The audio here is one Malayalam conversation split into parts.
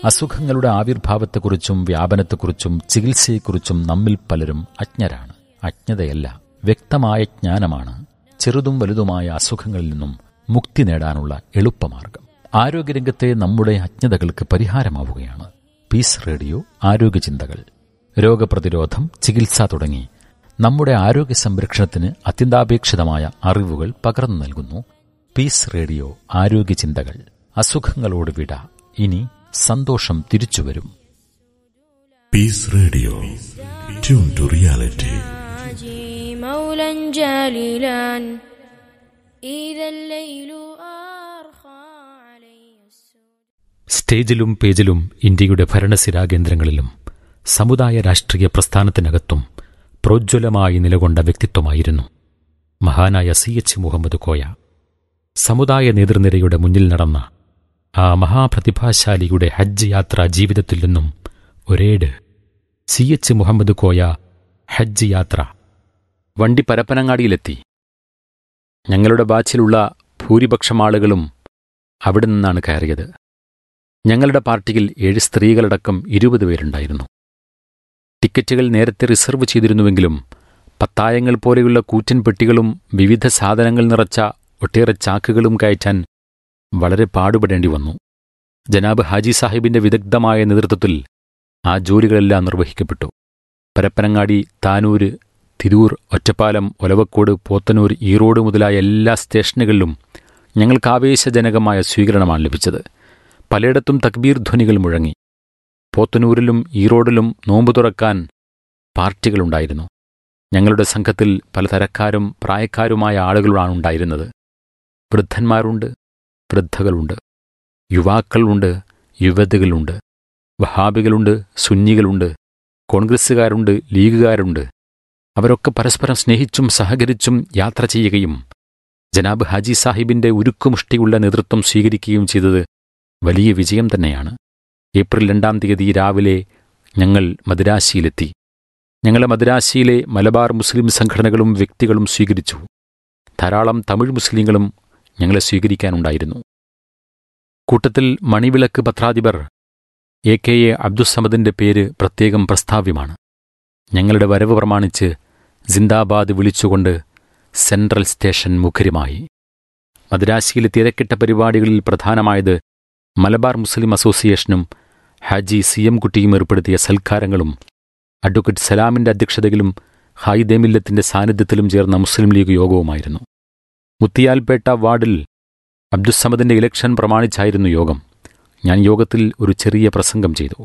അസുഖങ്ങളുടെ ആവിർഭാവത്തെക്കുറിച്ചും വ്യാപനത്തെക്കുറിച്ചും ചികിത്സയെക്കുറിച്ചും നമ്മിൽ പലരും അജ്ഞരാണ് അജ്ഞതയല്ല വ്യക്തമായ ജ്ഞാനമാണ് ചെറുതും വലുതുമായ അസുഖങ്ങളിൽ നിന്നും മുക്തി നേടാനുള്ള എളുപ്പമാർഗം ആരോഗ്യരംഗത്തെ നമ്മുടെ അജ്ഞതകൾക്ക് പരിഹാരമാവുകയാണ് പീസ് റേഡിയോ ആരോഗ്യചിന്തകൾ രോഗപ്രതിരോധം ചികിത്സ തുടങ്ങി നമ്മുടെ ആരോഗ്യ സംരക്ഷണത്തിന് അത്യന്താപേക്ഷിതമായ അറിവുകൾ പകർന്നു നൽകുന്നു പീസ് റേഡിയോ ആരോഗ്യചിന്തകൾ അസുഖങ്ങളോട് വിട ഇനി സന്തോഷം തിരിച്ചുവരും Peace Radio. Tune to reality. ناجي مولا جليلا إذا الليل أرخى علي السود സ്റ്റേജിലും പേജിലും ഇന്ത്യയുടെ ഭരണസിരാകേന്ദ്രങ്ങളിലും സമുദായ രാഷ്ട്രീയ പ്രസ്ഥാനത്തിനകത്തും പ്രോജ്വലമായി നിലകൊണ്ട വ്യക്തിത്വമായിരുന്നു മഹാനായ സി എച്ച് മുഹമ്മദ് കോയ സമുദായ നേതൃനിരയുടെ മുന്നിൽ നടന്ന ആ മഹാപ്രതിഭാശാലിയുടെ ഹജ്ജ് യാത്രാ ജീവിതത്തിൽ നിന്നും ഒരേട് സി എച്ച് മുഹമ്മദ് കോയ ഹജ്ജ് യാത്ര വണ്ടി പരപ്പനങ്ങാടിയിലെത്തി ഞങ്ങളുടെ ബാച്ചിലുള്ള ഭൂരിപക്ഷം ആളുകളും അവിടെ നിന്നാണ് കയറിയത് ഞങ്ങളുടെ പാർട്ടിയിൽ ഏഴ് സ്ത്രീകളടക്കം ഇരുപത് പേരുണ്ടായിരുന്നു ടിക്കറ്റുകൾ നേരത്തെ റിസർവ് ചെയ്തിരുന്നുവെങ്കിലും പത്തായങ്ങൾ പോലെയുള്ള കൂറ്റൻ പെട്ടികളും വിവിധ സാധനങ്ങൾ നിറച്ച ഒട്ടേറെ ചാക്കുകളും കയറ്റാൻ വളരെ പാടുപെടേണ്ടി വന്നു ജനാബ് ഹാജി സാഹിബിന്റെ വിദഗ്ധമായ നേതൃത്വത്തിൽ ആ ജോലികളെല്ലാം നിർവഹിക്കപ്പെട്ടു പരപ്പനങ്ങാടി താനൂര് തിരൂർ ഒറ്റപ്പാലം ഒലവക്കോട് പോത്തനൂർ ഈറോഡ് മുതലായ എല്ലാ സ്റ്റേഷനുകളിലും ഞങ്ങൾക്ക് ആവേശജനകമായ സ്വീകരണമാണ് ലഭിച്ചത് പലയിടത്തും തക്ബീർ ധ്വനികൾ മുഴങ്ങി പോത്തനൂരിലും ഈറോഡിലും നോമ്പ് തുറക്കാൻ പാർട്ടികളുണ്ടായിരുന്നു ഞങ്ങളുടെ സംഘത്തിൽ പലതരക്കാരും പ്രായക്കാരുമായ ആളുകളാണ് ഉണ്ടായിരുന്നത് വൃദ്ധന്മാരുണ്ട് വൃദ്ധകളുണ്ട് യുവാക്കളുണ്ട് യുവതികളുണ്ട് വഹാബികളുണ്ട് സുന്നികളുണ്ട് കോൺഗ്രസ്സുകാരുണ്ട് ലീഗുകാരുണ്ട് അവരൊക്കെ പരസ്പരം സ്നേഹിച്ചും സഹകരിച്ചും യാത്ര ചെയ്യുകയും ജനാബ് ഹാജി സാഹിബിന്റെ ഉരുക്കുമുഷ്ടിയുള്ള നേതൃത്വം സ്വീകരിക്കുകയും ചെയ്തത് വലിയ വിജയം തന്നെയാണ് ഏപ്രിൽ രണ്ടാം തീയതി രാവിലെ ഞങ്ങൾ മദ്രാശിയിലെത്തി ഞങ്ങളെ മദ്രാശിയിലെ മലബാർ മുസ്ലിം സംഘടനകളും വ്യക്തികളും സ്വീകരിച്ചു ധാരാളം തമിഴ് മുസ്ലിങ്ങളും ഞങ്ങളെ സ്വീകരിക്കാനുണ്ടായിരുന്നു കൂട്ടത്തിൽ മണിവിളക്ക് പത്രാധിപർ എ കെ എ അബ്ദുസമദിന്റെ പേര് പ്രത്യേകം പ്രസ്താവ്യമാണ് ഞങ്ങളുടെ വരവ് പ്രമാണിച്ച് സിന്ദാബാദ് വിളിച്ചുകൊണ്ട് സെൻട്രൽ സ്റ്റേഷൻ മുഖരിമായി മദ്രാശിയിലെ തിരക്കിട്ട പരിപാടികളിൽ പ്രധാനമായത് മലബാർ മുസ്ലിം അസോസിയേഷനും ഹാജി സി എം കുട്ടിയും ഏർപ്പെടുത്തിയ സൽക്കാരങ്ങളും അഡ്വക്കേറ്റ് സലാമിന്റെ അധ്യക്ഷതയിലും ഹായിദേമില്ലത്തിന്റെ സാന്നിധ്യത്തിലും ചേർന്ന മുസ്ലിം ലീഗ് യോഗവുമായിരുന്നു മുത്തിയാൽപേട്ട വാർഡിൽ അബ്ദുസമദിന്റെ ഇലക്ഷൻ പ്രമാണിച്ചായിരുന്നു യോഗം ഞാൻ യോഗത്തിൽ ഒരു ചെറിയ പ്രസംഗം ചെയ്തു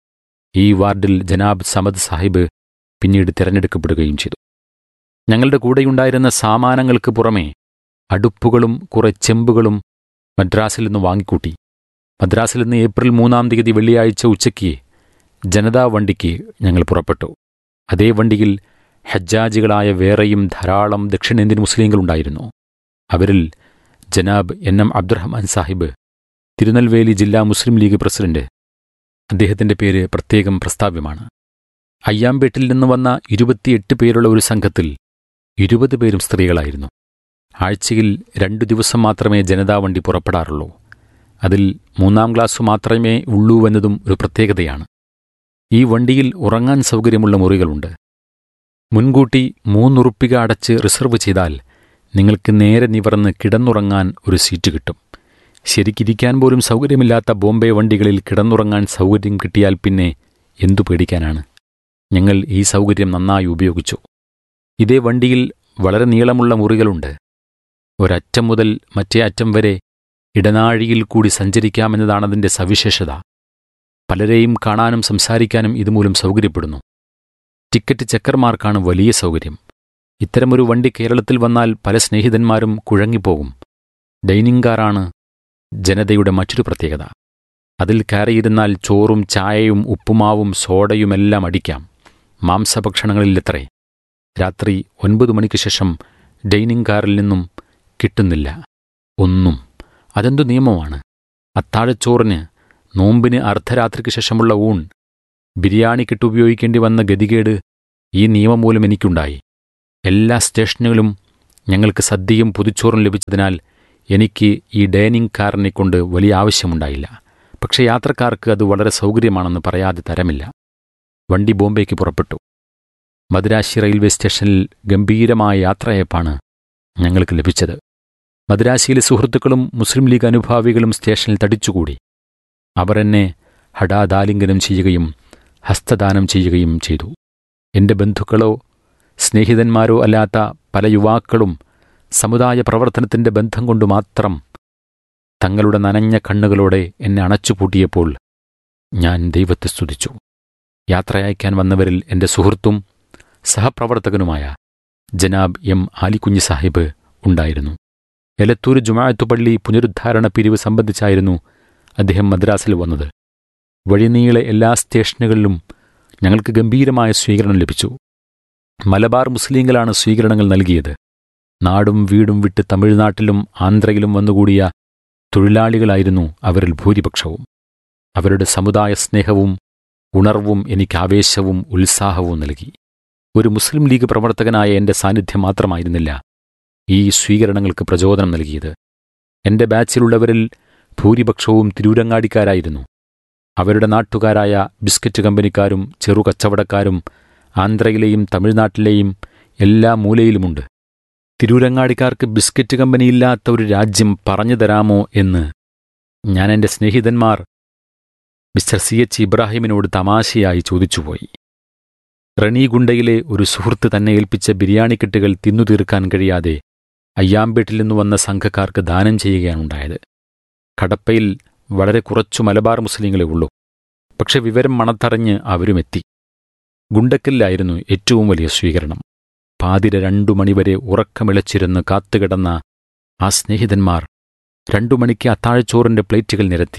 ഈ വാർഡിൽ ജനാബ് സമദ് സാഹിബ് പിന്നീട് തിരഞ്ഞെടുക്കപ്പെടുകയും ചെയ്തു ഞങ്ങളുടെ കൂടെയുണ്ടായിരുന്ന സാമാനങ്ങൾക്ക് പുറമെ അടുപ്പുകളും കുറെ ചെമ്പുകളും മദ്രാസിൽ നിന്ന് വാങ്ങിക്കൂട്ടി മദ്രാസിൽ നിന്ന് ഏപ്രിൽ മൂന്നാം തീയതി വെള്ളിയാഴ്ച ഉച്ചയ്ക്ക് ജനതാ വണ്ടിക്ക് ഞങ്ങൾ പുറപ്പെട്ടു അതേ വണ്ടിയിൽ ഹജ്ജാജികളായ വേറെയും ധാരാളം ദക്ഷിണേന്ത്യൻ മുസ്ലിങ്ങളുണ്ടായിരുന്നു അവരിൽ ജനാബ് എൻ എം അബ്ദുറഹ്മാൻ സാഹിബ് തിരുനെൽവേലി ജില്ലാ മുസ്ലിം ലീഗ് പ്രസിഡന്റ് അദ്ദേഹത്തിന്റെ പേര് പ്രത്യേകം പ്രസ്താവ്യമാണ് അയ്യാമ്പേട്ടിൽ നിന്ന് വന്ന ഇരുപത്തിയെട്ട് പേരുള്ള ഒരു സംഘത്തിൽ ഇരുപത് പേരും സ്ത്രീകളായിരുന്നു ആഴ്ചയിൽ രണ്ടു ദിവസം മാത്രമേ ജനതാ വണ്ടി പുറപ്പെടാറുള്ളൂ അതിൽ മൂന്നാം ക്ലാസ് മാത്രമേ ഉള്ളൂ എന്നതും ഒരു പ്രത്യേകതയാണ് ഈ വണ്ടിയിൽ ഉറങ്ങാൻ സൗകര്യമുള്ള മുറികളുണ്ട് മുൻകൂട്ടി മൂന്നുറുപ്പിക അടച്ച് റിസർവ് ചെയ്താൽ നിങ്ങൾക്ക് നേരെ നിവർന്ന് കിടന്നുറങ്ങാൻ ഒരു സീറ്റ് കിട്ടും ശരിക്കിരിക്കാൻ പോലും സൗകര്യമില്ലാത്ത ബോംബെ വണ്ടികളിൽ കിടന്നുറങ്ങാൻ സൗകര്യം കിട്ടിയാൽ പിന്നെ എന്തു പേടിക്കാനാണ് ഞങ്ങൾ ഈ സൗകര്യം നന്നായി ഉപയോഗിച്ചു ഇതേ വണ്ടിയിൽ വളരെ നീളമുള്ള മുറികളുണ്ട് ഒരറ്റം മുതൽ മറ്റേ അറ്റം വരെ ഇടനാഴിയിൽ കൂടി സഞ്ചരിക്കാമെന്നതാണതിൻ്റെ സവിശേഷത പലരെയും കാണാനും സംസാരിക്കാനും ഇതുമൂലം സൗകര്യപ്പെടുന്നു ടിക്കറ്റ് ചെക്കർമാർക്കാണ് വലിയ സൗകര്യം ഇത്തരമൊരു വണ്ടി കേരളത്തിൽ വന്നാൽ പല സ്നേഹിതന്മാരും കുഴങ്ങിപ്പോകും ഡൈനിങ് കാറാണ് ജനതയുടെ മറ്റൊരു പ്രത്യേകത അതിൽ കയറിയിരുന്നാൽ ചോറും ചായയും ഉപ്പുമാവും സോഡയുമെല്ലാം അടിക്കാം മാംസഭക്ഷണങ്ങളിലെത്രേ രാത്രി ഒൻപത് മണിക്ക് ശേഷം ഡൈനിങ് കാറിൽ നിന്നും കിട്ടുന്നില്ല ഒന്നും അതെന്തു നിയമമാണ് അത്താഴച്ചോറിന് നോമ്പിന് അർദ്ധരാത്രിക്ക് ശേഷമുള്ള ഊൺ ബിരിയാണിക്കിട്ട് ഉപയോഗിക്കേണ്ടി വന്ന ഗതികേട് ഈ നിയമം മൂലം എനിക്കുണ്ടായി എല്ലാ സ്റ്റേഷനുകളും ഞങ്ങൾക്ക് സദ്യയും പൊതിച്ചോറും ലഭിച്ചതിനാൽ എനിക്ക് ഈ ഡൈനിങ് കാറിനെ കൊണ്ട് വലിയ ആവശ്യമുണ്ടായില്ല പക്ഷേ യാത്രക്കാർക്ക് അത് വളരെ സൗകര്യമാണെന്ന് പറയാതെ തരമില്ല വണ്ടി ബോംബെക്ക് പുറപ്പെട്ടു മദ്രാശി റെയിൽവേ സ്റ്റേഷനിൽ ഗംഭീരമായ യാത്രയപ്പാണ് ഞങ്ങൾക്ക് ലഭിച്ചത് മദ്രാശിയിലെ സുഹൃത്തുക്കളും മുസ്ലിം ലീഗ് അനുഭാവികളും സ്റ്റേഷനിൽ തടിച്ചുകൂടി അവർ എന്നെ ഹഠാദാലിംഗനം ചെയ്യുകയും ഹസ്തദാനം ചെയ്യുകയും ചെയ്തു എൻ്റെ ബന്ധുക്കളോ സ്നേഹിതന്മാരോ അല്ലാത്ത പല യുവാക്കളും സമുദായ പ്രവർത്തനത്തിൻ്റെ ബന്ധം കൊണ്ട് മാത്രം തങ്ങളുടെ നനഞ്ഞ കണ്ണുകളോടെ എന്നെ അണച്ചുപൂട്ടിയപ്പോൾ ഞാൻ ദൈവത്തെ സ്തുതിച്ചു യാത്രയയക്കാൻ വന്നവരിൽ എൻ്റെ സുഹൃത്തും സഹപ്രവർത്തകനുമായ ജനാബ് എം ആലിക്കുഞ്ഞി സാഹിബ് ഉണ്ടായിരുന്നു എലത്തൂർ ജുമാഅത്തു പള്ളി പുനരുദ്ധാരണ പിരിവ് സംബന്ധിച്ചായിരുന്നു അദ്ദേഹം മദ്രാസിൽ വന്നത് വഴിനീളെ എല്ലാ സ്റ്റേഷനുകളിലും ഞങ്ങൾക്ക് ഗംഭീരമായ സ്വീകരണം ലഭിച്ചു മലബാർ മുസ്ലിങ്ങളാണ് സ്വീകരണങ്ങൾ നൽകിയത് നാടും വീടും വിട്ട് തമിഴ്നാട്ടിലും ആന്ധ്രയിലും വന്നുകൂടിയ തൊഴിലാളികളായിരുന്നു അവരിൽ ഭൂരിപക്ഷവും അവരുടെ സമുദായ സ്നേഹവും ഉണർവും എനിക്ക് ആവേശവും ഉത്സാഹവും നൽകി ഒരു മുസ്ലിം ലീഗ് പ്രവർത്തകനായ എൻ്റെ സാന്നിധ്യം മാത്രമായിരുന്നില്ല ഈ സ്വീകരണങ്ങൾക്ക് പ്രചോദനം നൽകിയത് എൻ്റെ ബാച്ചിലുള്ളവരിൽ ഭൂരിപക്ഷവും തിരൂരങ്ങാടിക്കാരായിരുന്നു അവരുടെ നാട്ടുകാരായ ബിസ്ക്കറ്റ് കമ്പനിക്കാരും ചെറുകച്ചവടക്കാരും ആന്ധ്രയിലെയും തമിഴ്നാട്ടിലെയും എല്ലാ മൂലയിലുമുണ്ട് തിരൂരങ്ങാടിക്കാർക്ക് ബിസ്ക്കറ്റ് കമ്പനിയില്ലാത്ത ഒരു രാജ്യം പറഞ്ഞു തരാമോ എന്ന് ഞാൻ എൻ്റെ സ്നേഹിതന്മാർ മിസ്റ്റർ സി എച്ച് ഇബ്രാഹിമിനോട് തമാശയായി ചോദിച്ചുപോയി റണീഗുണ്ടയിലെ ഒരു സുഹൃത്ത് തന്നെ ഏൽപ്പിച്ച ബിരിയാണി കെട്ടുകൾ തിന്നു തീർക്കാൻ കഴിയാതെ അയ്യാമ്പേട്ടിൽ നിന്ന് വന്ന സംഘക്കാർക്ക് ദാനം ചെയ്യുകയാണുണ്ടായത് കടപ്പയിൽ വളരെ കുറച്ചു മലബാർ മുസ്ലിങ്ങളെ ഉള്ളൂ പക്ഷെ വിവരം മണത്തറിഞ്ഞ് അവരുമെത്തി ഗുണ്ടക്കലിലായിരുന്നു ഏറ്റവും വലിയ സ്വീകരണം പാതിര രണ്ടു മണിവരെ ഉറക്കമിളച്ചിരുന്ന് കാത്തുകിടന്ന ആ സ്നേഹിതന്മാർ രണ്ടു മണിക്ക് അത്താഴച്ചോറിന്റെ പ്ലേറ്റുകൾ നിരത്തി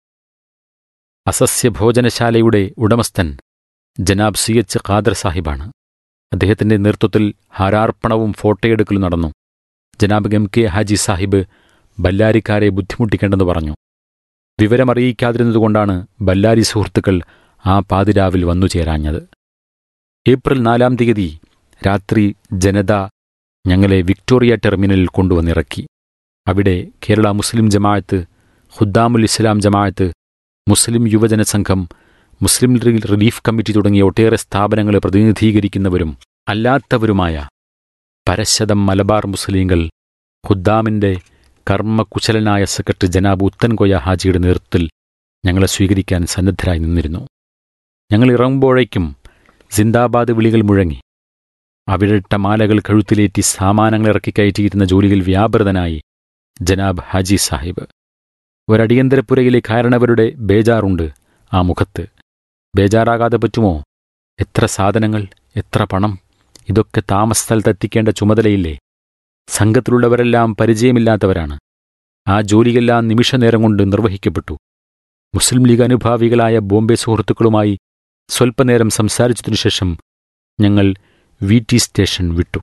അസസ്യ ഭോജനശാലയുടെ ഉടമസ്ഥൻ ജനാബ് സി എച്ച് ഖാദർ സാഹിബാണ് അദ്ദേഹത്തിന്റെ നേതൃത്വത്തിൽ ഹാരാർപ്പണവും ഫോട്ടോയെടുക്കലും നടന്നു ജനാബ് എം കെ ഹാജി സാഹിബ് ബല്ലാരിക്കാരെ ബുദ്ധിമുട്ടിക്കേണ്ടെന്ന് പറഞ്ഞു വിവരമറിയിക്കാതിരുന്നതുകൊണ്ടാണ് ബല്ലാരി സുഹൃത്തുക്കൾ ആ പാതിരാവിൽ വന്നു ചേരാഞ്ഞത് ഏപ്രിൽ നാലാം തീയതി രാത്രി ജനത ഞങ്ങളെ വിക്ടോറിയ ടെർമിനലിൽ കൊണ്ടുവന്നിറക്കി അവിടെ കേരള മുസ്ലിം ജമാഅത്ത് ഖുദ്ദാമുൽ ഇസ്ലാം ജമാഅത്ത് മുസ്ലിം യുവജന സംഘം മുസ്ലിം ലീഗ് റിലീഫ് കമ്മിറ്റി തുടങ്ങിയ ഒട്ടേറെ സ്ഥാപനങ്ങളെ പ്രതിനിധീകരിക്കുന്നവരും അല്ലാത്തവരുമായ പരശതം മലബാർ മുസ്ലിങ്ങൾ ഖുദ്ദാമിന്റെ കർമ്മകുശലനായ സെക്രട്ടറി ജനാബ് ഉത്തൻകോയ ഹാജിയുടെ നേതൃത്വത്തിൽ ഞങ്ങളെ സ്വീകരിക്കാൻ സന്നദ്ധരായി നിന്നിരുന്നു ഞങ്ങൾ ഇറങ്ങുമ്പോഴേക്കും സിന്ദാബാദ് വിളികൾ മുഴങ്ങി അവിടിട്ട മാലകൾ കഴുത്തിലേറ്റി സാമാനങ്ങൾ ഇറക്കിക്കയറ്റിയിരുന്ന ജോലിയിൽ വ്യാപൃതനായി ജനാബ് ഹാജി സാഹിബ് ഒരടിയന്തരപ്പുരയിലെ കാരണവരുടെ ബേജാറുണ്ട് ആ മുഖത്ത് ബേജാറാകാതെ പറ്റുമോ എത്ര സാധനങ്ങൾ എത്ര പണം ഇതൊക്കെ താമസസ്ഥലത്തെത്തിക്കേണ്ട ചുമതലയില്ലേ സംഘത്തിലുള്ളവരെല്ലാം പരിചയമില്ലാത്തവരാണ് ആ ജോലിയെല്ലാം നിമിഷനേരം കൊണ്ട് നിർവഹിക്കപ്പെട്ടു മുസ്ലിം ലീഗ് അനുഭാവികളായ ബോംബെ സുഹൃത്തുക്കളുമായി സ്വൽപ്പനേരം സംസാരിച്ചതിനു ശേഷം ഞങ്ങൾ വി ടി സ്റ്റേഷൻ വിട്ടു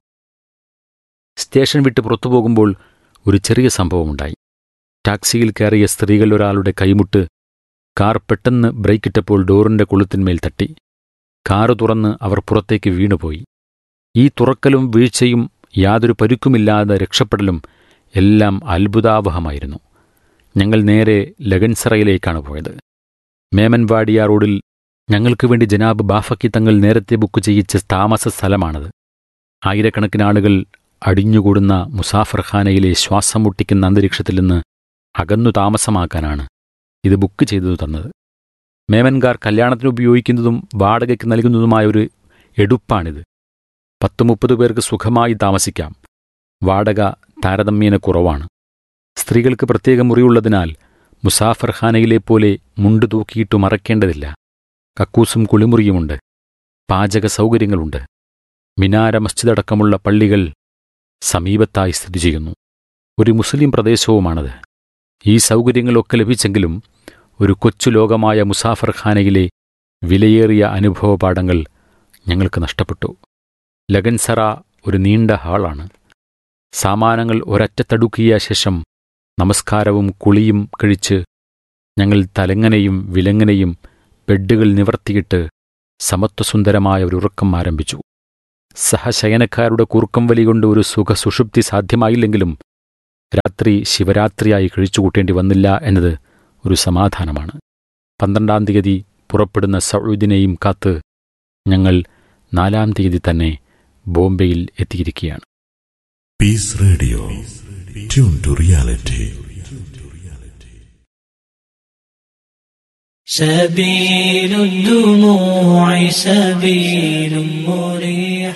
സ്റ്റേഷൻ വിട്ട് പുറത്തു പോകുമ്പോൾ ഒരു ചെറിയ സംഭവമുണ്ടായി ടാക്സിയിൽ കയറിയ സ്ത്രീകൾ ഒരാളുടെ കൈമുട്ട് കാർ പെട്ടെന്ന് ബ്രേക്കിട്ടപ്പോൾ ഡോറിന്റെ കൊളുത്തിന്മേൽ തട്ടി കാറ് തുറന്ന് അവർ പുറത്തേക്ക് വീണുപോയി ഈ തുറക്കലും വീഴ്ചയും യാതൊരു പരുക്കുമില്ലാതെ രക്ഷപ്പെടലും എല്ലാം അത്ഭുതാവഹമായിരുന്നു ഞങ്ങൾ നേരെ ലഗൻസറയിലേക്കാണ് പോയത് മേമൻവാടിയ റോഡിൽ ഞങ്ങൾക്ക് വേണ്ടി ജനാബ് ബാഫക്കി തങ്ങൾ നേരത്തെ ബുക്ക് ചെയ്യിച്ച താമസ സ്ഥലമാണത് ആയിരക്കണക്കിന് ആളുകൾ അടിഞ്ഞുകൂടുന്ന മുസാഫർഖാനയിലെ ശ്വാസം മുട്ടിക്കുന്ന അന്തരീക്ഷത്തിൽ നിന്ന് അകന്നു താമസമാക്കാനാണ് ഇത് ബുക്ക് ചെയ്തു തന്നത് മേമൻകാർ കല്യാണത്തിന് ഉപയോഗിക്കുന്നതും വാടകയ്ക്ക് നൽകുന്നതുമായ ഒരു എടുപ്പാണിത് പത്ത് മുപ്പത് പേർക്ക് സുഖമായി താമസിക്കാം വാടക താരതമ്യേന കുറവാണ് സ്ത്രീകൾക്ക് പ്രത്യേക മുറിയുള്ളതിനാൽ മുസാഫർഖാനയിലെ പോലെ മുണ്ട് തൂക്കിയിട്ട് മറക്കേണ്ടതില്ല കക്കൂസും കുളിമുറിയുമുണ്ട് പാചക സൗകര്യങ്ങളുണ്ട് മിനാര മസ്ജിദ് അടക്കമുള്ള പള്ളികൾ സമീപത്തായി സ്ഥിതി ചെയ്യുന്നു ഒരു മുസ്ലിം പ്രദേശവുമാണത് ഈ സൗകര്യങ്ങളൊക്കെ ലഭിച്ചെങ്കിലും ഒരു കൊച്ചു ലോകമായ മുസാഫർഖാനയിലെ വിലയേറിയ അനുഭവപാഠങ്ങൾ ഞങ്ങൾക്ക് നഷ്ടപ്പെട്ടു ലഗൻസറ ഒരു നീണ്ട ഹാളാണ് സാമാനങ്ങൾ ഒരറ്റത്തടുക്കിയ ശേഷം നമസ്കാരവും കുളിയും കഴിച്ച് ഞങ്ങൾ തലങ്ങനെയും വിലങ്ങനെയും ബെഡുകൾ നിവർത്തിയിട്ട് സമത്വസുന്ദരമായ ഒരു ഉറക്കം ആരംഭിച്ചു സഹശയനക്കാരുടെ കൂർക്കം വലി കൊണ്ട് ഒരു സുഖ സുഷുപ്തി സാധ്യമായില്ലെങ്കിലും രാത്രി ശിവരാത്രിയായി കഴിച്ചുകൂട്ടേണ്ടി വന്നില്ല എന്നത് ഒരു സമാധാനമാണ് പന്ത്രണ്ടാം തീയതി പുറപ്പെടുന്ന സൗദിനെയും കാത്ത് ഞങ്ങൾ നാലാം തീയതി തന്നെ ബോംബെയിൽ എത്തിയിരിക്കുകയാണ് Peace Radio. Tune to reality. سبيل الدموع سبيل مريح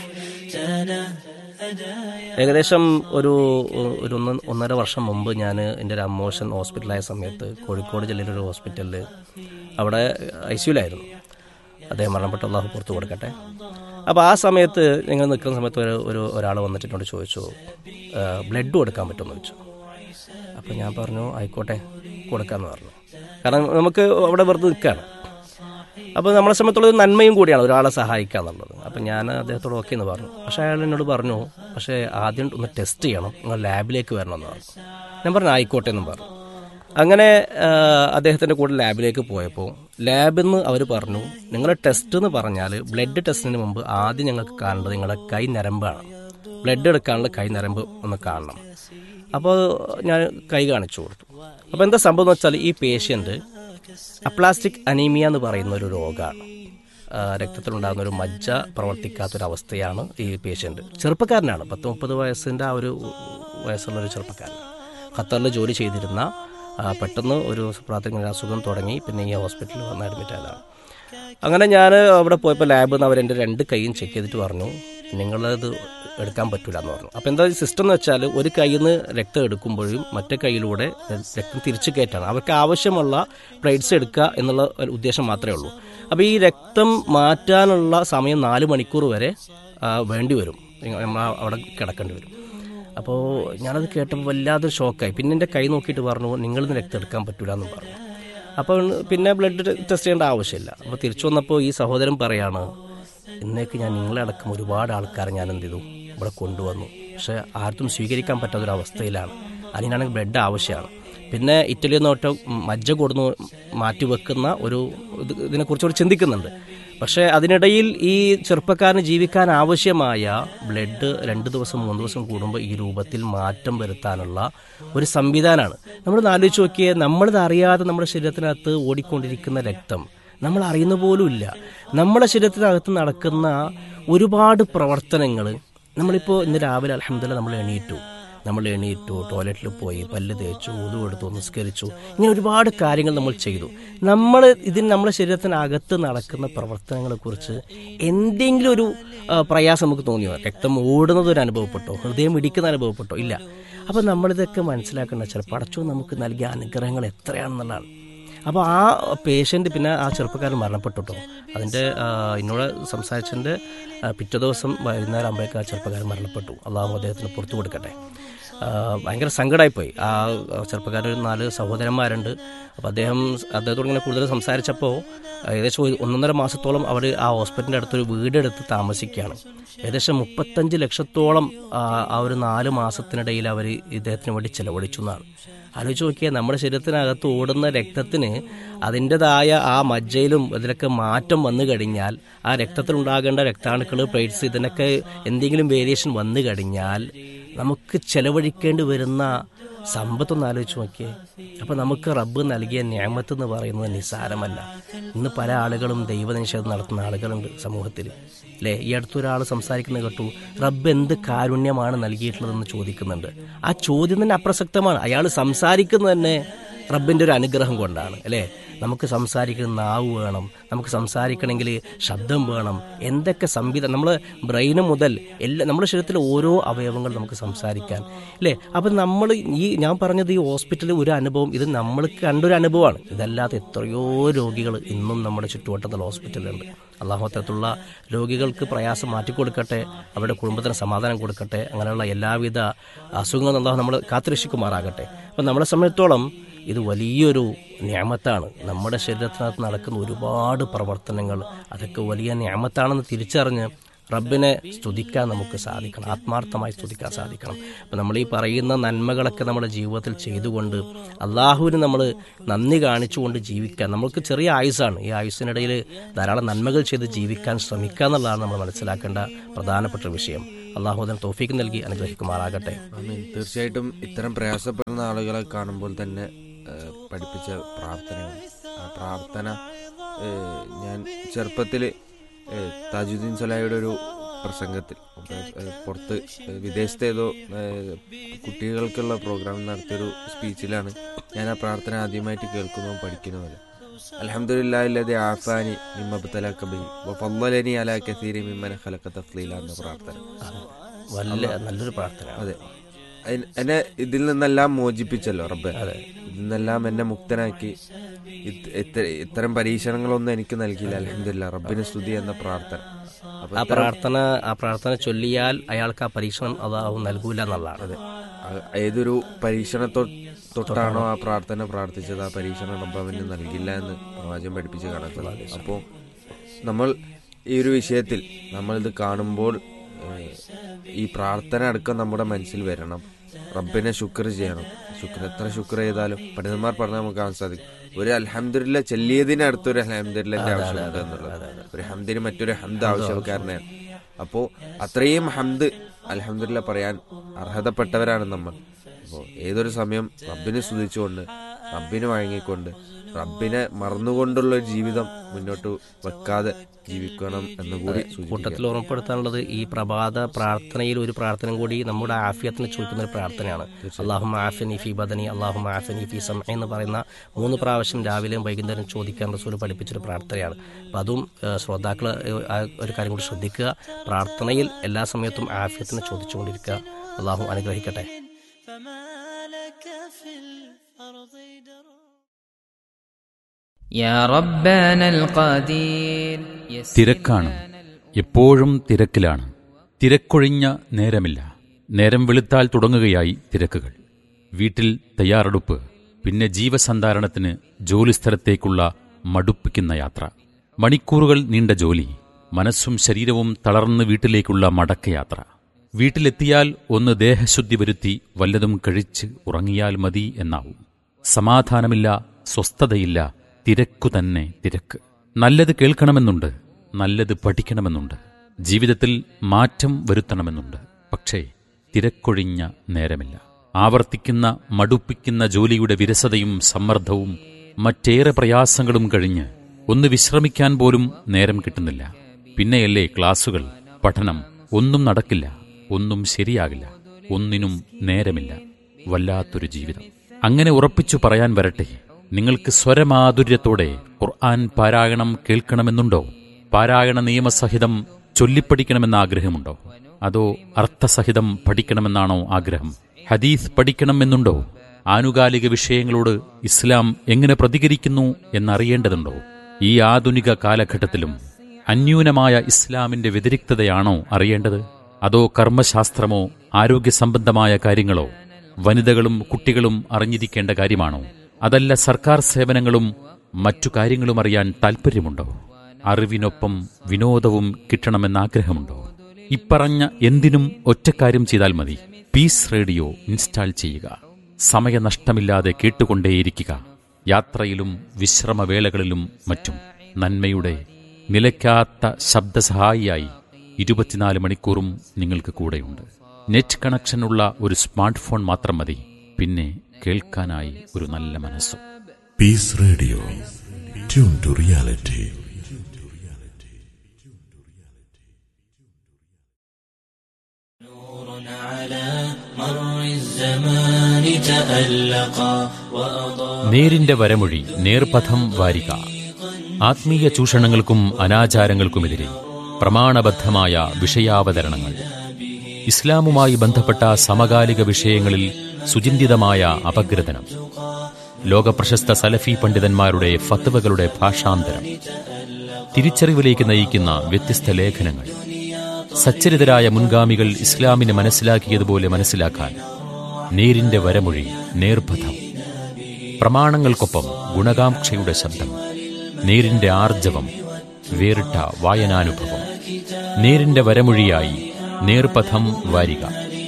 ഏകദേശം ഒരു ഒരു ഒന്ന് ഒന്നര വർഷം മുമ്പ് ഞാൻ എൻ്റെ ഒരു അമ്മോഷൻ ഹോസ്പിറ്റലായ സമയത്ത് കോഴിക്കോട് ജില്ലയിലെ ഒരു ഹോസ്പിറ്റലിൽ അവിടെ ഐ സിയുലായിരുന്നു അദ്ദേഹം മരണപ്പെട്ട അള്ളാഹു പുറത്തു കൊടുക്കട്ടെ അപ്പോൾ ആ സമയത്ത് നിങ്ങൾ നിൽക്കുന്ന സമയത്ത് ഒരു ഒരു ഒരാൾ വന്നിട്ട് എന്നോട് ചോദിച്ചു ബ്ലഡ് കൊടുക്കാൻ പറ്റുമെന്ന് ചോദിച്ചു അപ്പോൾ ഞാൻ പറഞ്ഞു ആയിക്കോട്ടെ കൊടുക്കാമെന്ന് പറഞ്ഞു കാരണം നമുക്ക് അവിടെ വെറുതെ നിൽക്കുകയാണ് അപ്പോൾ നമ്മളെ സംബന്ധിച്ചുള്ള ഒരു നന്മയും കൂടിയാണ് ഒരാളെ സഹായിക്കുക എന്നുള്ളത് അപ്പം ഞാൻ അദ്ദേഹത്തോട് ഓക്കെ എന്ന് പറഞ്ഞു പക്ഷേ അയാൾ എന്നോട് പറഞ്ഞു പക്ഷേ ആദ്യം ഒന്ന് ടെസ്റ്റ് ചെയ്യണം നിങ്ങൾ ലാബിലേക്ക് വരണമെന്ന് പറഞ്ഞു ഞാൻ പറഞ്ഞു ആയിക്കോട്ടെ എന്നും പറഞ്ഞു അങ്ങനെ ആ, അദ്ദേഹത്തിൻ്റെ കൂടെ ലാബിലേക്ക് പോയപ്പോൾ ലാബിൽ നിന്ന് അവർ പറഞ്ഞു നിങ്ങളുടെ ടെസ്റ്റ് എന്ന് പറഞ്ഞാൽ ബ്ലഡ് ടെസ്റ്റിന് മുമ്പ് ആദ്യം ഞങ്ങൾക്ക് കാണേണ്ടത് നിങ്ങളുടെ കൈ നരമ്പാണ് ബ്ലഡ് എടുക്കാനുള്ള കൈ നരമ്പ് ഒന്ന് കാണണം അപ്പോൾ ഞാൻ കൈ കാണിച്ചു കൊടുത്തു അപ്പോൾ എന്താ സംഭവം എന്ന് വെച്ചാൽ ഈ പേഷ്യൻ്റ് അപ്ലാസ്റ്റിക് അനീമിയ എന്ന് പറയുന്ന ഒരു രോഗമാണ് ആ, രക്തത്തിലുണ്ടാകുന്ന ഒരു മജ്ജ പ്രവർത്തിക്കാത്തൊരവസ്ഥയാണ് ഈ പേഷ്യൻ്റ് ചെറുപ്പക്കാരനാണ് പത്ത് മുപ്പത് വയസ്സിൻ്റെ ആ ഒരു വയസ്സുള്ള ഒരു ചെറുപ്പക്കാരൻ ഖത്തറിൽ ജോലി ചെയ്തിരുന്ന ആ, പെട്ടെന്ന് ഒരു പ്രാഥമിക അസുഖം തുടങ്ങി പിന്നെ ഈ ഹോസ്പിറ്റലിൽ വന്ന് അഡ്മിറ്റ് ആയതാണ് അങ്ങനെ ഞാൻ അവിടെ പോയപ്പോൾ ലാബിൽ നിന്ന് അവരെൻ്റെ രണ്ട് കൈയും ചെക്ക് ചെയ്തിട്ട് പറഞ്ഞു നിങ്ങളത് എടുക്കാൻ പറ്റില്ല എന്ന് പറഞ്ഞു അപ്പോൾ എന്താ സിസ്റ്റം എന്ന് വെച്ചാൽ ഒരു കയ്യിൽ നിന്ന് രക്തം എടുക്കുമ്പോഴും മറ്റേ കൈയിലൂടെ രക്തം തിരിച്ചു കയറ്റാണ് അവർക്ക് ആവശ്യമുള്ള പ്ലേറ്റ്സ് എടുക്കുക എന്നുള്ള ഒരു ഉദ്ദേശം മാത്രമേ ഉള്ളൂ അപ്പോൾ ഈ രക്തം മാറ്റാനുള്ള സമയം നാല് മണിക്കൂർ വരെ ആ, വേണ്ടി വരും നമ്മൾ അവിടെ കിടക്കേണ്ടി വരും അപ്പോൾ ഞാനത് കേട്ടപ്പോൾ വല്ലാതെ ഷോക്കായി പിന്നെ എൻ്റെ കൈ നോക്കിയിട്ട് പറഞ്ഞു നിങ്ങളിന്ന് രക്തം എടുക്കാൻ പറ്റില്ല എന്ന് പറഞ്ഞു അപ്പോൾ പിന്നെ ബ്ലഡ് ടെസ്റ്റ് ചെയ്യേണ്ട ആവശ്യമില്ല അപ്പോൾ തിരിച്ചു വന്നപ്പോൾ ഈ സഹോദരൻ പറയാണ് ഇന്നേക്ക് ഞാൻ നിങ്ങളെ അടക്കം ഒരുപാട് ആൾക്കാരെ ഞാൻ എന്ത് ചെയ്തു ഇവിടെ കൊണ്ടുവന്നു പക്ഷേ ആർക്കും സ്വീകരിക്കാൻ പറ്റാത്തൊരവസ്ഥയിലാണ് അതിനാണെങ്കിൽ ബ്ലഡ് ആവശ്യമാണ് പിന്നെ ഇറ്റലിയിൽ നിന്നോട്ട് മജ്ജ കൊടുന്ന് മാറ്റി വെക്കുന്ന ഒരു ഇത് ഇതിനെക്കുറിച്ച് അവർ ചിന്തിക്കുന്നുണ്ട് പക്ഷേ അതിനിടയിൽ ഈ ചെറുപ്പക്കാരന് ജീവിക്കാൻ ആവശ്യമായ ബ്ലഡ് രണ്ട് ദിവസം മൂന്ന് ദിവസം കൂടുമ്പോൾ ഈ രൂപത്തിൽ മാറ്റം വരുത്താനുള്ള ഒരു സംവിധാനമാണ് നമ്മൾ ആലോചിച്ച് നോക്കിയേ നമ്മളിത് അറിയാതെ നമ്മുടെ ശരീരത്തിനകത്ത് ഓടിക്കൊണ്ടിരിക്കുന്ന രക്തം നമ്മൾ അറിയുന്ന പോലും ഇല്ല നമ്മുടെ ശരീരത്തിനകത്ത് നടക്കുന്ന ഒരുപാട് പ്രവർത്തനങ്ങൾ നമ്മളിപ്പോൾ ഇന്ന് രാവിലെ അലഹമ്മദില്ല നമ്മൾ എണീറ്റു നമ്മൾ എണീറ്റു ടോയ്ലറ്റിൽ പോയി പല്ല് തേച്ചു ഉതു എടുത്തു നിസ്കരിച്ചു ഇങ്ങനെ ഒരുപാട് കാര്യങ്ങൾ നമ്മൾ ചെയ്തു നമ്മൾ ഇതിന് നമ്മുടെ ശരീരത്തിനകത്ത് നടക്കുന്ന പ്രവർത്തനങ്ങളെക്കുറിച്ച് എന്തെങ്കിലും ഒരു ആ, പ്രയാസം നമുക്ക് തോന്നിയോ രക്തം ഓടുന്നത് ഒരു അനുഭവപ്പെട്ടോ ഹൃദയം ഇടിക്കുന്ന അനുഭവപ്പെട്ടോ ഇല്ല അപ്പോൾ നമ്മളിതൊക്കെ മനസ്സിലാക്കേണ്ട വെച്ചാൽ പടച്ചോ നമുക്ക് നൽകിയ അനുഗ്രഹങ്ങൾ എത്രയാണെന്നുള്ളതാണ് അപ്പോൾ ആ പേഷ്യൻ്റ് പിന്നെ ആ ചെറുപ്പക്കാരൻ മരണപ്പെട്ടു കേട്ടോ അതിൻ്റെ ആ, എന്നോട് സംസാരിച്ചതിൻ്റെ ആ, പിറ്റേ ദിവസം വൈകുന്നേരം ആകുമ്പോഴേക്കും ആ ചെറുപ്പക്കാരൻ മരണപ്പെട്ടു അള്ളാഹു അദ്ദേഹത്തിന് പുറത്തു കൊടുക്കട്ടെ ആ, ഭയങ്കര സങ്കടമായിപ്പോയി ആ ചെറുപ്പക്കാരൻ ഒരു നാല് സഹോദരന്മാരുണ്ട് അപ്പോൾ അദ്ദേഹം അദ്ദേഹത്തോട് ഇങ്ങനെ കൂടുതൽ സംസാരിച്ചപ്പോൾ ഏകദേശം ഒരു ഒന്നൊന്നര മാസത്തോളം അവർ ആ ഹോസ്പിറ്റലിൻ്റെ അടുത്തൊരു വീടെടുത്ത് താമസിക്കുകയാണ് ഏകദേശം മുപ്പത്തഞ്ച് ലക്ഷത്തോളം ആ, ആ ഒരു നാല് മാസത്തിനിടയിൽ അവർ ഇദ്ദേഹത്തിന് വേണ്ടി ചെലവഴിച്ചു എന്നാണ് ആലോചിച്ച് നോക്കിയാൽ നമ്മുടെ ശരീരത്തിനകത്ത് ഓടുന്ന രക്തത്തിന് അതിൻ്റെതായ ആ മജ്ജയിലും ഇതിലൊക്കെ മാറ്റം വന്നു കഴിഞ്ഞാൽ ആ രക്തത്തിലുണ്ടാകേണ്ട രക്താണുക്കൾ പ്ലേറ്റ്സ് ഇതിനൊക്കെ എന്തെങ്കിലും വേരിയേഷൻ വന്നു കഴിഞ്ഞാൽ നമുക്ക് ചെലവഴിക്കേണ്ടി വരുന്ന സമ്പത്തൊന്ന് ആലോചിച്ച് നോക്കിയേ അപ്പോൾ നമുക്ക് റബ്ബ് നൽകിയ ന്യാമത്ത് എന്ന് പറയുന്നത് നിസ്സാരമല്ല ഇന്ന് പല ആളുകളും ദൈവനിഷേധം നടത്തുന്ന ആളുകളുണ്ട് സമൂഹത്തിൽ അല്ലേ ഈ അടുത്തൊരാൾ സംസാരിക്കുന്നത് കേട്ടു റബ്ബ് എന്ത് കാരുണ്യമാണ് നൽകിയിട്ടുള്ളതെന്ന് ചോദിക്കുന്നുണ്ട് ആ ചോദ്യം തന്നെ അപ്രസക്തമാണ് അയാൾ സംസാരിക്കുന്നത് തന്നെ റബ്ബിൻ്റെ ഒരു അനുഗ്രഹം കൊണ്ടാണ് അല്ലേ നമുക്ക് സംസാരിക്കുന്ന നാവ് വേണം നമുക്ക് സംസാരിക്കണമെങ്കിൽ ശബ്ദം വേണം എന്തൊക്കെ സംവിധാനം നമ്മൾ ബ്രെയിന് മുതൽ എല്ലാ നമ്മുടെ ശരീരത്തിലെ ഓരോ അവയവങ്ങൾ നമുക്ക് സംസാരിക്കാൻ അല്ലേ അപ്പം നമ്മൾ ഈ ഞാൻ പറഞ്ഞത് ഈ ഹോസ്പിറ്റലിൽ ഒരു അനുഭവം ഇത് നമ്മൾ കണ്ടൊരു അനുഭവമാണ് ഇതല്ലാതെ എത്രയോ രോഗികൾ ഇന്നും നമ്മുടെ ചുറ്റുവട്ടത്തുള്ള ഹോസ്പിറ്റലുണ്ട് അള്ളാഹു അത്തരത്തിലുള്ള രോഗികൾക്ക് പ്രയാസം മാറ്റിക്കൊടുക്കട്ടെ അവരുടെ കുടുംബത്തിന് സമാധാനം കൊടുക്കട്ടെ അങ്ങനെയുള്ള എല്ലാവിധ അസുഖങ്ങളും അള്ളാഹു നമ്മൾ കാത്തുരക്ഷിക്കുമാറാകട്ടെ അപ്പം നമ്മളെ സംബന്ധിച്ചോളം ഇത് വലിയൊരു ഞാമത്താണ് നമ്മുടെ ശരീരത്തിനകത്ത് നടക്കുന്ന ഒരുപാട് പ്രവർത്തനങ്ങൾ അതൊക്കെ വലിയ ഞാമത്താണെന്ന് തിരിച്ചറിഞ്ഞ് റബ്ബിനെ സ്തുതിക്കാൻ നമുക്ക് സാധിക്കണം ആത്മാർത്ഥമായി സ്തുതിക്കാൻ സാധിക്കണം അപ്പം നമ്മൾ ഈ പറയുന്ന നന്മകളൊക്കെ നമ്മുടെ ജീവിതത്തിൽ ചെയ്തുകൊണ്ട് അള്ളാഹുവിന് നമ്മൾ നന്ദി കാണിച്ചുകൊണ്ട് ജീവിക്കാൻ നമുക്ക് ചെറിയ ആയുസ്സാണ് ഈ ആയുസ്സിനിടയിൽ ധാരാളം നന്മകൾ ചെയ്ത് ജീവിക്കാൻ ശ്രമിക്കുക എന്നുള്ളതാണ് നമ്മൾ മനസ്സിലാക്കേണ്ട പ്രധാനപ്പെട്ട വിഷയം അള്ളാഹു അതിന് തോഫീക്ക് നൽകി അനുഗ്രഹിക്കുമാറാകട്ടെ ആമീൻ തീർച്ചയായിട്ടും ഇത്തരം പ്രയാസപ്പെടുന്ന ആളുകളെ കാണുമ്പോൾ തന്നെ ഏഹ്, പഠിപ്പിച്ച പ്രാർത്ഥനകൾ ആ ആ പ്രാർത്ഥന ഏഹ്, ഞാൻ ചെറുപ്പത്തിൽ താജുദ്ദീൻ സലായുടെ ഒരു പ്രസംഗത്തിൽ ഒക്കെ, ഏഹ്, പുറത്ത് ഏഹ്, വിദേശത്തെ ഏതോ ഏഹ്, കുട്ടികൾക്കുള്ള പ്രോഗ്രാം നടത്തിയൊരു സ്പീച്ചിലാണ് ഞാൻ ആ പ്രാർത്ഥന ആദ്യമായിട്ട് കേൾക്കുന്നതും പഠിക്കുന്നതും അലഹമുല്ലാ ആഫാനി മിമ്മബ്തലക്കബി ഫല്ലനി അലാ കസീരി മിമ്മന ഖലഖ തഫ്ലീല എന്ന പ്രാർത്ഥന വലിയ നല്ലൊരു പ്രാർത്ഥനയാണ് അതെ അയിന് എന്നെ ഇതിൽ നിന്നെല്ലാം മോചിപ്പിച്ചല്ലോ റബ്ബെ ഇതിൽ നിന്നെല്ലാം എന്നെ മുക്തനാക്കി ഇത് ഇത്ത- ഇത്തരം പരീക്ഷണങ്ങളൊന്നും എനിക്ക് നൽകിയില്ല അലഹമില്ല റബ്ബിന് സ്തുതി എന്ന പ്രാർത്ഥന അപ്പൊ ആ ഇത്തരം- പ്രാർത്ഥന ആ പ്രാർത്ഥന ചൊല്ലിയാൽ അയാൾക്ക് ആ പരീക്ഷണം അതാവും നൽകൂല എന്നുള്ളതാണ് അതെ ആ- ഏതൊരു പരീക്ഷണത്തോ തൊട്ടാണോ ആ പ്രാർത്ഥന പ്രാർത്ഥിച്ചത് ആ പരീക്ഷണം റബ്ബ് അവന് നൽകില്ല എന്ന് പ്രവാചകൻ പഠിപ്പിച്ച് കാണുന്നത് അപ്പോൾ നമ്മൾ ഈ ഒരു വിഷയത്തിൽ നമ്മളിത് കാണുമ്പോൾ ഏഹ്, ഈ പ്രാർത്ഥന അടക്കം നമ്മുടെ മനസ്സിൽ വരണം റബ്ബിനെ ശുക്ർ ചെയ്യണം ശുക്ർ എത്ര ശുക്ർ ചെയ്താലും പണ്ഡിതന്മാർ പറഞ്ഞാൽ നമുക്ക് കാണാൻ സാധിക്കും ഒരു അൽഹംദുലില്ല ചെല്ലിയതിന് അടുത്തൊരു അൽഹംദുലിന്റെ ആവശ്യമുണ്ട് എന്നുള്ളത് ഒരു ഹംദിന് മറ്റൊരു ഹംദ് ആവശ്യക്കാരനാണ് അപ്പോ അത്രയും ഹംദ് അൽഹംദുലില്ല പറയാൻ അർഹതപ്പെട്ടവരാണ് നമ്മൾ അപ്പോൾ ഏതൊരു സമയം റബ്ബിനെ സ്തുതിച്ചുകൊണ്ട് റബ്ബിന് വഴങ്ങിക്കൊണ്ട് റബ്ബിനെ മറന്നുകൊണ്ടുള്ള ഒരു ജീവിതം മുന്നോട്ട് വെക്കാതെ ജീവിക്കണം എന്നുകൂടി സൂചിപ്പിക്കുക കൂട്ടത്തിൽ ഓർമ്മപ്പെടുത്താനുള്ളത് ഈ പ്രഭാത പ്രാർത്ഥനയിൽ ഒരു പ്രാർത്ഥന കൂടി നമ്മുടെ ആഫിയത്തിന് ചോദിക്കുന്ന ഒരു പ്രാർത്ഥനയാണ് അള്ളാഹു ആഫിനി ഫി ബദനി അള്ളാഹു ആഫിനി ഫി സം എന്ന് പറയുന്ന മൂന്ന് പ്രാവശ്യം രാവിലെയും വൈകുന്നേരം ചോദിക്കാൻ റസൂൽ പഠിപ്പിച്ചൊരു പ്രാർത്ഥനയാണ് അപ്പം അതും ശ്രോതാക്കൾ ഒരു കാര്യം കൂടി ശ്രദ്ധിക്കുക പ്രാർത്ഥനയിൽ എല്ലാ സമയത്തും ആഫിയത്തിന് ചോദിച്ചുകൊണ്ടിരിക്കുക അള്ളാഹു അനുഗ്രഹിക്കട്ടെ فما لك في الأرض درى يا ربنا القدير തിരക്കാണ് എപ്പോഴും തിരക്കിലാണ് തിരക്കൊഴിഞ്ഞ നേരമില്ല നേരം വെളുത്താൽ തുടങ്ങുകയായി തിരക്കുകൾ വീട്ടിൽ തയ്യാറെടുപ്പ് പിന്നെ ജീവസന്ധാരണത്തിന് ജോലിസ്ഥലത്തേക്കുള്ള മടുപ്പിക്കുന്ന യാത്ര മണിക്കൂറുകൾ നീണ്ട ജോലി മനസ്സും ശരീരവും തളർന്ന് വീട്ടിലേക്കുള്ള മടക്കയാത്ര വീട്ടിലെത്തിയാൽ ഒന്ന് ദേഹശുദ്ധി വരുത്തി വല്ലതും കഴിച്ച് ഉറങ്ങിയാൽ മതി എന്നാവും സമാധാനമില്ല സ്വസ്ഥതയില്ല തിരക്കു തന്നെ തിരക്ക് നല്ലത് കേൾക്കണമെന്നുണ്ട് നല്ലത് പഠിക്കണമെന്നുണ്ട് ജീവിതത്തിൽ മാറ്റം വരുത്തണമെന്നുണ്ട് പക്ഷേ തിരക്കൊഴിഞ്ഞ നേരമില്ല ആവർത്തിക്കുന്ന മടുപ്പിക്കുന്ന ജോലിയുടെ വിരസതയും സമ്മർദ്ദവും മറ്റേറെ പ്രയാസങ്ങളും കഴിഞ്ഞ് ഒന്ന് വിശ്രമിക്കാൻ പോലും നേരം കിട്ടുന്നില്ല പിന്നെയല്ലേ ക്ലാസുകൾ പഠനം ഒന്നും നടക്കില്ല ഒന്നും ശരിയാകില്ല ഒന്നിനും നേരമില്ല വല്ലാത്തൊരു ജീവിതം അങ്ങനെ ഉറപ്പിച്ചു പറയാൻ വരട്ടെ നിങ്ങൾക്ക് സ്വരമാധുര്യത്തോടെ ഖുർആൻ പാരായണം കേൾക്കണമെന്നുണ്ടോ പാരായണ നിയമസഹിതം ചൊല്ലിപ്പഠിക്കണമെന്ന ആഗ്രഹമുണ്ടോ അതോ അർത്ഥസഹിതം പഠിക്കണമെന്നാണോ ആഗ്രഹം ഹദീസ് പഠിക്കണമെന്നുണ്ടോ ആനുകാലിക വിഷയങ്ങളോട് ഇസ്ലാം എങ്ങനെ പ്രതികരിക്കുന്നു എന്നറിയേണ്ടതുണ്ടോ ഈ ആധുനിക കാലഘട്ടത്തിലും അന്യൂനമായ ഇസ്ലാമിന്റെ വ്യതിരിക്തതയാണോ അറിയേണ്ടത് അതോ കർമ്മശാസ്ത്രമോ ആരോഗ്യ സംബന്ധമായ കാര്യങ്ങളോ വനിതകളും കുട്ടികളും അറിഞ്ഞിരിക്കേണ്ട കാര്യമാണോ അതല്ല സർക്കാർ സേവനങ്ങളും മറ്റു കാര്യങ്ങളും അറിയാൻ താൽപ്പര്യമുണ്ടോ അറിവിനൊപ്പം വിനോദവും കിട്ടണമെന്ന ആഗ്രഹമുണ്ടോ ഇപ്പറഞ്ഞ എന്തിനും ഒറ്റക്കാര്യം ചെയ്താൽ മതി പീസ് റേഡിയോ ഇൻസ്റ്റാൾ ചെയ്യുക സമയനഷ്ടമില്ലാതെ കേട്ടുകൊണ്ടേയിരിക്കുക യാത്രയിലും വിശ്രമവേളകളിലും മറ്റും നന്മയുടെ നിലയ്ക്കാത്ത ശബ്ദസഹായിയായി ഇരുപത്തിനാല് മണിക്കൂറും നിങ്ങൾക്ക് കൂടെയുണ്ട് നെറ്റ് കണക്ഷനുള്ള ഒരു സ്മാർട്ട് ഫോൺ മാത്രം മതി പിന്നെ കേൾക്കാനായി ഒരു നല്ല മനസ്സും Peace Radio. Tune to reality. نور على مر الزمان تألقا وأضاء നേരിന്റെ വരമൊഴി നേർപഥം വാരിക ആത്മീയ ചൂഷണങ്ങൾക്കും അനാചാരങ്ങൾക്കുമെതിരെ പ്രമാണബദ്ധമായ വിഷയാവതരണങ്ങൾ ഇസ്ലാമുമായി ബന്ധപ്പെട്ട സമകാലിക വിഷയങ്ങളിൽ സുചിന്തിതമായ അപഗ്രഥനം ലോകപ്രശസ്ത സലഫി പണ്ഡിതന്മാരുടെ ഫത്വകളുടെ ഭാഷാന്തരം തിരിച്ചറിവിലേക്ക് നയിക്കുന്ന വ്യത്യസ്ത ലേഖനങ്ങൾ സച്ചരിതരായ മുൻഗാമികൾ ഇസ്ലാമിനെ മനസ്സിലാക്കിയതുപോലെ മനസ്സിലാക്കാൻ നേരിന്റെ വരമൊഴി നേർപഥം പ്രമാണങ്ങൾക്കൊപ്പം ഗുണകാംക്ഷയുടെ ശബ്ദം നേരിന്റെ ആർജവം വേറിട്ട വായനാനുഭവം നേരിന്റെ വരമൊഴിയായി നേർപഥം വാരിക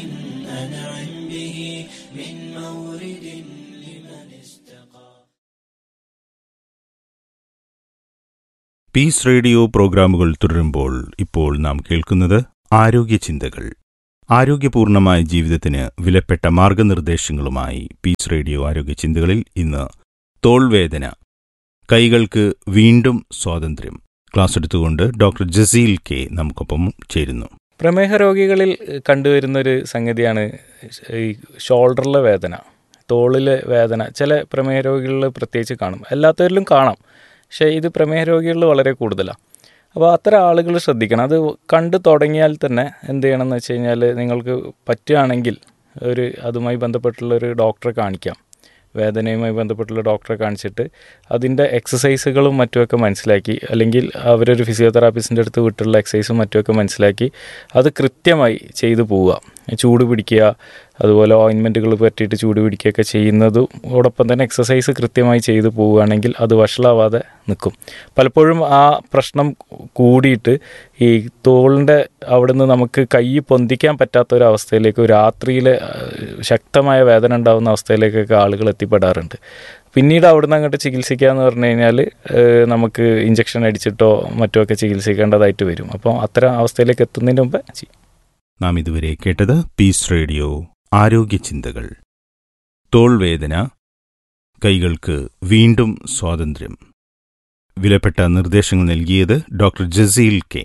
പീസ് റേഡിയോ പ്രോഗ്രാമുകൾ തുടരുമ്പോൾ ഇപ്പോൾ നാം കേൾക്കുന്നത് ആരോഗ്യ ചിന്തകൾ ആരോഗ്യപൂർണമായ ജീവിതത്തിന് വിലപ്പെട്ട മാർഗനിർദ്ദേശങ്ങളുമായി പീസ് റേഡിയോ ആരോഗ്യ ചിന്തകളിൽ ഇന്ന് തോൾവേദന കൈകൾക്ക് വീണ്ടും സ്വാതന്ത്ര്യം ക്ലാസ് എടുത്തുകൊണ്ട് ഡോക്ടർ ജസീൽ കെ നമുക്കൊപ്പം ചേരുന്നു പ്രമേഹ രോഗികളിൽ കണ്ടുവരുന്ന ഒരു സംഗതിയാണ് ഈ ഷോൾഡറിലെ വേദന തോളിലെ വേദന ചില പ്രമേഹ രോഗികളിൽ പ്രത്യേകിച്ച് കാണും എല്ലാത്തവരിലും കാണാം പക്ഷേ ഇത് പ്രമേഹ രോഗികളിൽ വളരെ കൂടുതലാണ് അപ്പോൾ അത്തരം ആളുകൾ ശ്രദ്ധിക്കണം അത് കണ്ടു തുടങ്ങിയാൽ തന്നെ എന്ത് ചെയ്യണമെന്ന് വെച്ച് കഴിഞ്ഞാൽ നിങ്ങൾക്ക് പറ്റുകയാണെങ്കിൽ ഒരു അതുമായി ബന്ധപ്പെട്ടുള്ള ഒരു ഡോക്ടറെ കാണിക്കാം വേദനയുമായി ബന്ധപ്പെട്ടുള്ള ഡോക്ടറെ കാണിച്ചിട്ട് അതിൻ്റെ എക്സസൈസുകളും മറ്റുമൊക്കെ മനസ്സിലാക്കി അല്ലെങ്കിൽ അവരൊരു ഫിസിയോതെറാപ്പിസ്റ്റിൻ്റെ അടുത്ത് വിട്ടുള്ള എക്സസൈസും മറ്റുമൊക്കെ മനസ്സിലാക്കി അത് കൃത്യമായി ചെയ്തു പോവുക ചൂട് പിടിക്കുക അതുപോലെ ഓയിൻമെൻറ്റുകൾ പറ്റിയിട്ട് ചൂട് പിടിക്കുകയൊക്കെ ചെയ്യുന്നതോടൊപ്പം തന്നെ എക്സസൈസ് കൃത്യമായി ചെയ്തു പോവുകയാണെങ്കിൽ അത് വഷളാവാതെ നിൽക്കും പലപ്പോഴും ആ പ്രശ്നം കൂടിയിട്ട് ഈ തോളിൻ്റെ അവിടെ നിന്ന് നമുക്ക് കൈ പൊന്തിക്കാൻ പറ്റാത്ത ഒരു അവസ്ഥയിലേക്ക് രാത്രിയിൽ ശക്തമായ വേദന ഉണ്ടാകുന്ന അവസ്ഥയിലേക്കൊക്കെ ആളുകൾ എത്തിപ്പെടാറുണ്ട് പിന്നീട് അവിടുന്ന് അങ്ങോട്ട് ചികിത്സിക്കുക എന്ന് പറഞ്ഞു കഴിഞ്ഞാൽ നമുക്ക് ഇഞ്ചക്ഷൻ അടിച്ചിട്ടോ മറ്റോ ഒക്കെ ചികിത്സിക്കേണ്ടതായിട്ട് വരും അപ്പോൾ അത്തരം അവസ്ഥയിലേക്ക് എത്തുന്നതിന് മുമ്പ് ചെയ്യും നാം ഇതുവരെ കേട്ടത് പീസ് റേഡിയോ ആരോഗ്യ ചിന്തകൾ തോൾവേദന കൈകൾക്ക് വീണ്ടും സ്വാതന്ത്ര്യം വിലപ്പെട്ട നിർദ്ദേശങ്ങൾ നൽകിയത് ഡോക്ടർ ജസീൽ കെ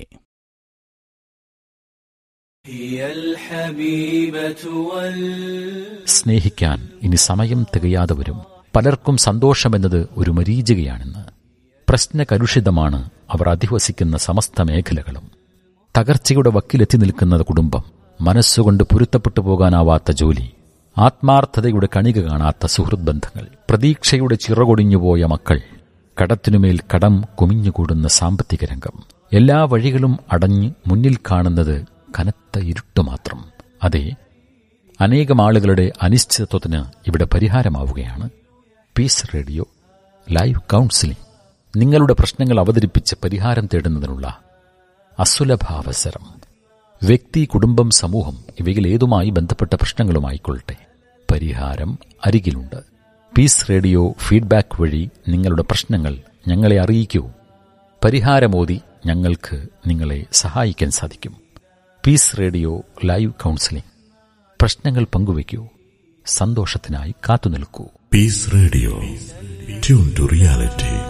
هي الحبيبة وال സ്നേഹിക്കാൻ ഇനി സമയം തികയാതെ വരും പലർക്കും സന്തോഷമെന്നത് ഒരു മരീചികയാണെന്ന് പ്രശ്നകലുഷിതമാണ് അവർ അധിവസിക്കുന്ന സമസ്ത മേഖലകളും തകർച്ചയുടെ വക്കിലെത്തി നിൽക്കുന്ന കുടുംബം മനസ്സുകൊണ്ട് പൊരുത്തപ്പെട്ടു പോകാനാവാത്ത ജോലി ആത്മാർത്ഥതയുടെ കണിക കാണാത്ത സുഹൃത് ബന്ധങ്ങൾ പ്രതീക്ഷയുടെ ചിറകൊടിഞ്ഞുപോയ മക്കൾ കടത്തിനുമേൽ കടം കുമിഞ്ഞുകൂടുന്ന സാമ്പത്തിക രംഗം എല്ലാ വഴികളും അടഞ്ഞ് മുന്നിൽ കാണുന്നത് കനത്ത ഇരുട്ട് മാത്രം അതെ അനേകം ആളുകളുടെ അനിശ്ചിതത്വത്തിന് ഇവിടെ പരിഹാരമാവുകയാണ് പീസ് റേഡിയോ ലൈവ് കൗൺസിലിംഗ് നിങ്ങളുടെ പ്രശ്നങ്ങൾ അവതരിപ്പിച്ച് പരിഹാരം തേടുന്നതിനുള്ള അസുലഭാവസരം വ്യക്തി കുടുംബം സമൂഹം ഇവയിൽ ഏതുമായി ബന്ധപ്പെട്ട പ്രശ്നങ്ങളുമായിക്കൊള്ളട്ടെ പരിഹാരം അരികിലുണ്ട് പീസ് റേഡിയോ ഫീഡ്ബാക്ക് വഴി നിങ്ങളുടെ പ്രശ്നങ്ങൾ ഞങ്ങളെ അറിയിക്കൂ പരിഹാരമോതി ഞങ്ങൾക്ക് നിങ്ങളെ സഹായിക്കാൻ സാധിക്കും പീസ് റേഡിയോ ലൈവ് കൗൺസിലിംഗ് പ്രശ്നങ്ങൾ പങ്കുവയ്ക്കൂ സന്തോഷത്തിനായി കാത്തുനിൽക്കൂ Peace Radio. Tune to reality.